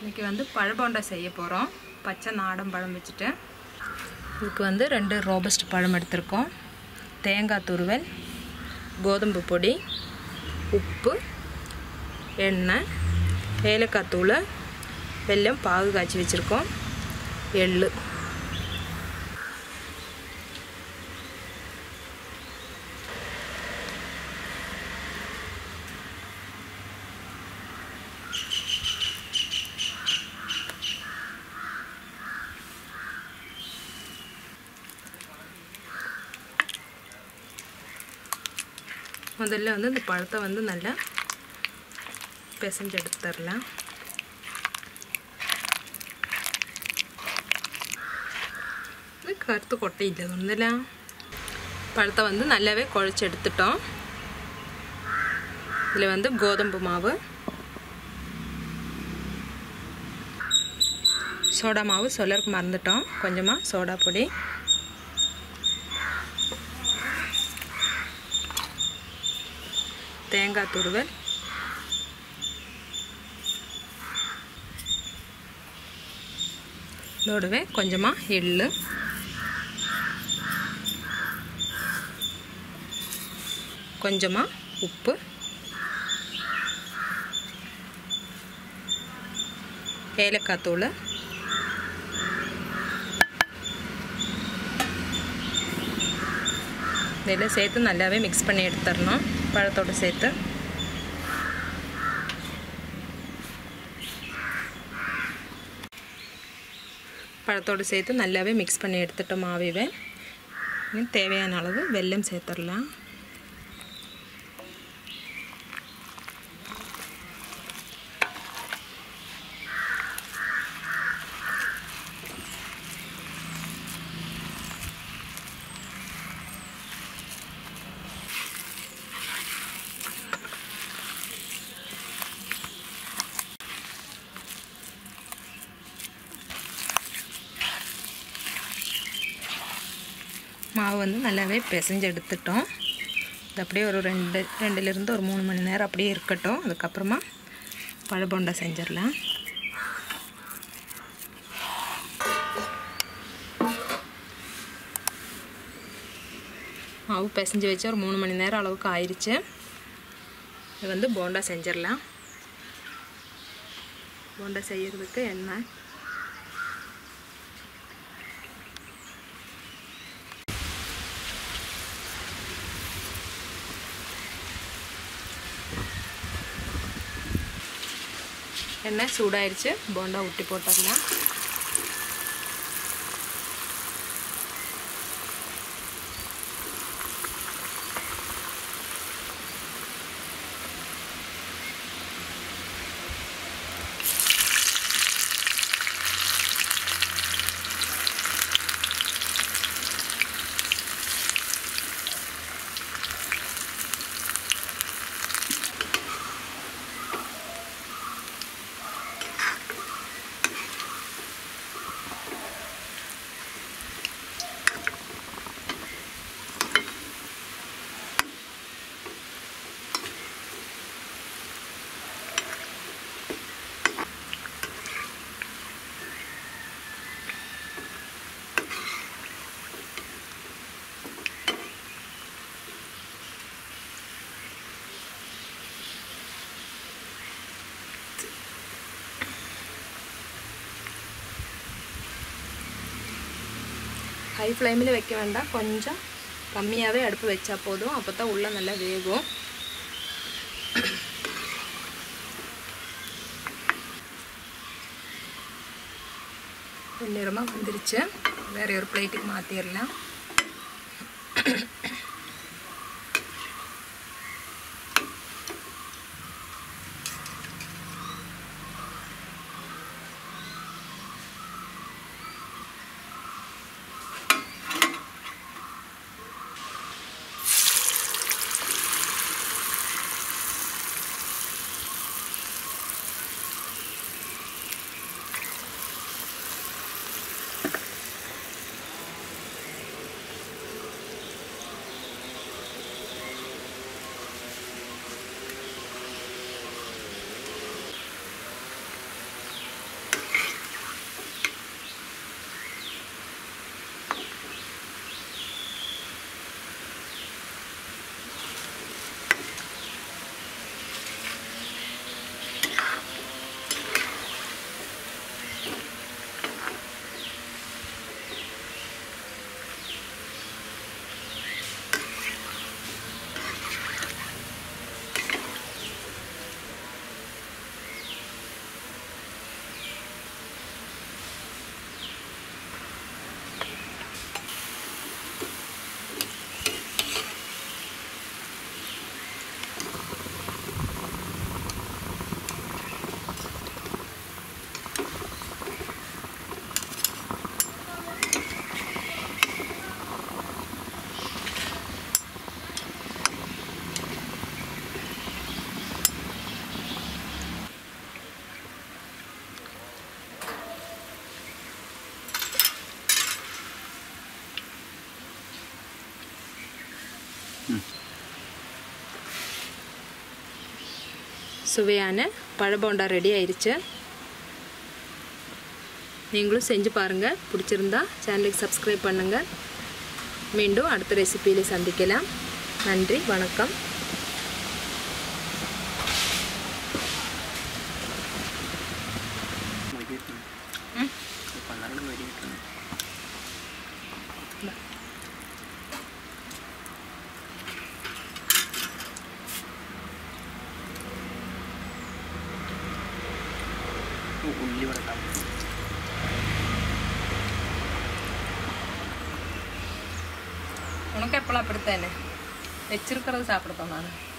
இன்றைக்கி வந்து பழபோண்டா செய்ய போகிறோம் பச்சை நாடன் பழம் வச்சுட்டு இதுக்கு வந்து ரெண்டு ரோபஸ்ட் பழம் எடுத்திருக்கோம் தேங்காய் துருவல் கோதம்பு பொடி உப்பு எண்ணெய் ஏலக்காய் தூள் வெல்லம் பாகு காய்ச்சி வச்சுருக்கோம் எள்ளு முதல்ல வந்து இந்த பழத்தை வந்து நல்லா பிசைஞ்சு எடுத்துடலாம் இது கருத்து கொட்டை இல்லை ஒன்றுல பழத்தை வந்து நல்லாவே குழச்சி எடுத்துட்டோம் இதில் வந்து கோதம்பு மாவு சோடா மாவு சொல்லருக்கு மறந்துட்டோம் கொஞ்சமாக சோடா பொடி தேங்காய் துருவல் இதோடவே கொஞ்சமாக எள்ளு கொஞ்சமாக உப்பு ஏலக்காய் தூள் இதெல்லாம் சேர்த்து நல்லாவே மிக்ஸ் பண்ணி எடுத்துடணும் பழத்தோடு சேர்த்து பழத்தோடு சேர்த்து நல்லாவே மிக்ஸ் பண்ணி எடுத்துட்டோம் மாவேவே தேவையான அளவு வெல்லம் சேர்த்துடலாம் மாவு வந்து நல்லாவே பிசைஞ்சு எடுத்துட்டோம் இது அப்படியே ஒரு ரெண்டு ரெண்டுலேருந்து ஒரு மூணு மணி நேரம் அப்படியே இருக்கட்டும் அதுக்கப்புறமா பழபோண்டா செஞ்சிடலாம் மாவு பிசைஞ்சு வச்சு ஒரு மூணு மணி நேரம் அளவுக்கு ஆயிடுச்சு இது வந்து போண்டா செஞ்சிடலாம் போண்டா செய்கிறதுக்கு எண்ணெய் எண்ணெய் சூடாயிருச்சு போண்டா ஊட்டி போட்டுடலாம் ஹை ஃப்ளேமில் வைக்க வேண்டாம் கொஞ்சம் கம்மியாகவே அடுப்பு வச்சா போதும் அப்போ தான் உள்ளே நல்லா வேகும் நேரமாக வந்துருச்சு வேறு ஒரு பிளேட்டுக்கு மாற்றிடலாம் சுவையான பழபோண்டா ரெடி ஆயிடுச்சு நீங்களும் செஞ்சு பாருங்கள் பிடிச்சிருந்தா சேனலுக்கு சப்ஸ்கிரைப் பண்ணுங்கள் மீண்டும் அடுத்த ரெசிபியில் சந்திக்கலாம் நன்றி வணக்கம் ம் ഉള്ളി വറക്കാം உனக்கு எப்போலாம் அப்படித்தானே வச்சிருக்கிறது சாப்பிட தோணாது